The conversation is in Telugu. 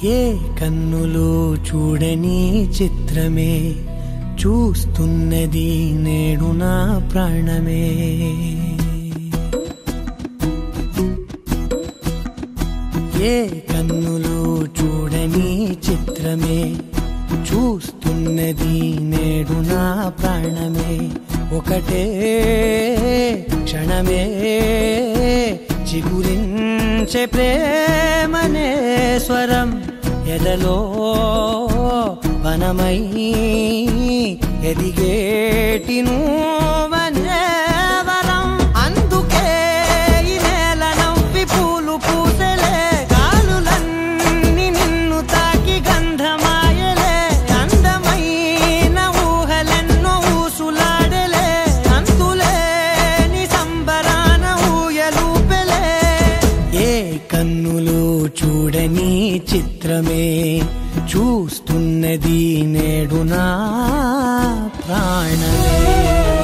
ఏ కన్నులు చూడని చిత్రమే చూస్తున్నది నేడు నా ప్రాణమే ఏ కన్నులు చూడని చిత్రమే చూస్తున్నది నేడు నా ప్రాణమే ఒకటే క్షణమే చిగురించే ప్రేమనే స్వరం ఎదలో వనమై ఎదిగేటి నువ్వనే వరం అందుకే ఈ నేల నవ్వి పూలు పూసలే గాలులన్నీ నిన్ను తాకి గంధమాయలే అందమైన ఊహలెన్నో ఊసులాడలే అంతులేని సంబరాన ఊయలూపెలే ఏ కన్నులు చూడని చిత్రమే చూస్తున్నది నేడు నా ప్రాణమే